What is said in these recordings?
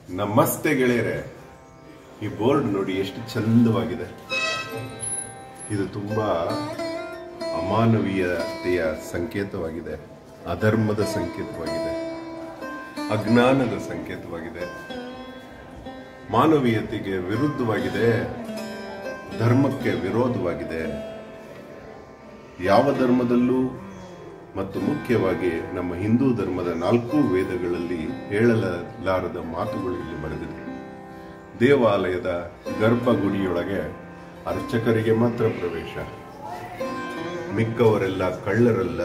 ನಮಸ್ತೆ ಗೆಳೆಯರೆ ಈ ಬೋರ್ಡ್ ನೋಡಿ ಎಷ್ಟು ಚಂದವಾಗಿದೆ ಇದು ತುಂಬಾ ಅಮಾನವೀಯತೆಯ ಸಂಕೇತವಾಗಿದೆ ಅಧರ್ಮದ ಸಂಕೇತವಾಗಿದೆ ಅಜ್ಞಾನದ ಸಂಕೇತವಾಗಿದೆ ಮಾನವೀಯತೆಗೆ ವಿರುದ್ಧವಾಗಿದೆ ಧರ್ಮಕ್ಕೆ ವಿರೋಧವಾಗಿದೆ ಯಾವ ಧರ್ಮದಲ್ಲೂ ಮತ್ತು ಮುಖ್ಯವಾಗಿ ನಮ್ಮ ಹಿಂದೂ ಧರ್ಮದ ನಾಲ್ಕು ವೇದಗಳಲ್ಲಿ ಹೇಳಲಾರದ ಮಾತುಗಳು ಇಲ್ಲಿ ಬರೆದಿದೆ ದೇವಾಲಯದ ಗರ್ಭಗುಡಿಯೊಳಗೆ ಅರ್ಚಕರಿಗೆ ಮಾತ್ರ ಪ್ರವೇಶ ಮಿಕ್ಕವರೆಲ್ಲ ಕಳ್ಳರಲ್ಲ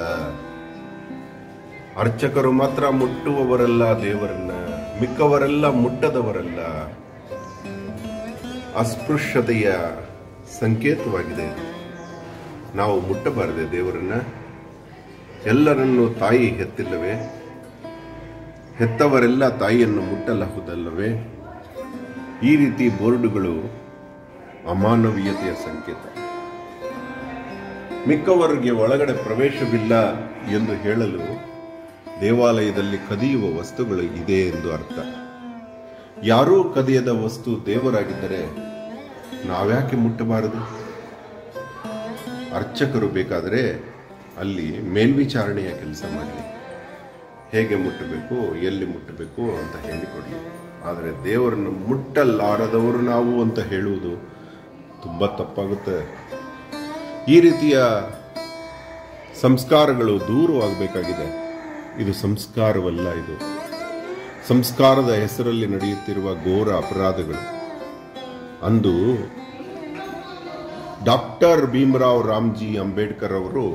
ಅರ್ಚಕರು ಮಾತ್ರ ಮುಟ್ಟುವವರಲ್ಲ ದೇವರನ್ನ ಮಿಕ್ಕವರೆಲ್ಲ ಮುಟ್ಟದವರಲ್ಲ ಅಸ್ಪೃಶ್ಯತೆಯ ಸಂಕೇತವಾಗಿದೆ ಇದು. ನಾವು ಮುಟ್ಟಬಾರದೆ ದೇವರನ್ನ ಎಲ್ಲರನ್ನೂ ತಾಯಿ ಹೆತ್ತಿಲ್ಲವೇ ಹೆತ್ತವರೆಲ್ಲ ತಾಯಿಯನ್ನು ಮುಟ್ಟಲಹುದಲ್ಲವೇ ಈ ರೀತಿ ಬೋರ್ಡುಗಳು ಅಮಾನವೀಯತೆಯ ಸಂಕೇತ ಮಿಕ್ಕವರಿಗೆ ಒಳಗಡೆ ಪ್ರವೇಶವಿಲ್ಲ ಎಂದು ಹೇಳಲು ದೇವಾಲಯದಲ್ಲಿ ಕದಿಯುವ ವಸ್ತುಗಳು ಇದೆ ಎಂದು ಅರ್ಥ ಯಾರೂ ಕದಿಯದ ವಸ್ತು ದೇವರಾಗಿದ್ದರೆ ನಾವ್ಯಾಕೆ ಮುಟ್ಟಬಾರದು ಅರ್ಚಕರು ಬೇಕಾದರೆ ಅಲ್ಲಿ ಮೇಲ್ವಿಚಾರಣೆಯ ಕೆಲಸ ಮಾಡಲಿ ಹೇಗೆ ಮುಟ್ಟಬೇಕು ಎಲ್ಲಿ ಮುಟ್ಟಬೇಕು ಅಂತ ಹೇಳಿಕೊಡಲಿ ಆದರೆ ದೇವರನ್ನು ಮುಟ್ಟಲಾರದವರು ನಾವು ಅಂತ ಹೇಳುವುದು ತುಂಬ ತಪ್ಪಾಗುತ್ತೆ ಈ ರೀತಿಯ ಸಂಸ್ಕಾರಗಳು ದೂರವಾಗಬೇಕಾಗಿದೆ ಇದು ಸಂಸ್ಕಾರವಲ್ಲ ಇದು ಸಂಸ್ಕಾರದ ಹೆಸರಲ್ಲಿ ನಡೆಯುತ್ತಿರುವ ಘೋರ ಅಪರಾಧಗಳು ಅಂದು ಡಾಕ್ಟರ್ ಭೀಮರಾವ್ ರಾಮ್ಜಿ ಅಂಬೇಡ್ಕರ್ ಅವರು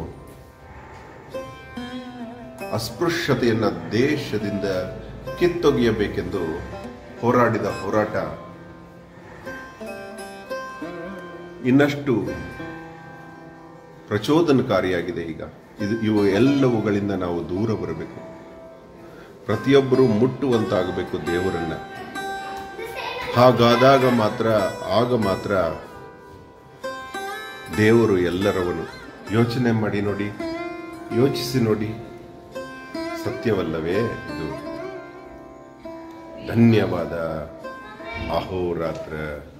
ಅಸ್ಪೃಶ್ಯತೆಯನ್ನ ದೇಶದಿಂದ ಕಿತ್ತೊಗೆಯಬೇಕೆಂದು ಹೋರಾಡಿದ ಹೋರಾಟ ಇನ್ನಷ್ಟು ಪ್ರಚೋದನಕಾರಿಯಾಗಿದೆ ಈಗ ಇದು ಇವು ಎಲ್ಲವುಗಳಿಂದ ನಾವು ದೂರ ಬರಬೇಕು ಪ್ರತಿಯೊಬ್ಬರು ಮುಟ್ಟುವಂತಾಗಬೇಕು ದೇವರನ್ನ ಹಾಗಾದಾಗ ಮಾತ್ರ ಆಗ ಮಾತ್ರ ದೇವರು ಎಲ್ಲರವನು ಯೋಚನೆ ಮಾಡಿ ನೋಡಿ ಯೋಚಿಸಿ ನೋಡಿ ಸತ್ಯವಲ್ಲವೇ ಇದು ಧನ್ಯವಾದ ಅಹೋರಾತ್ರ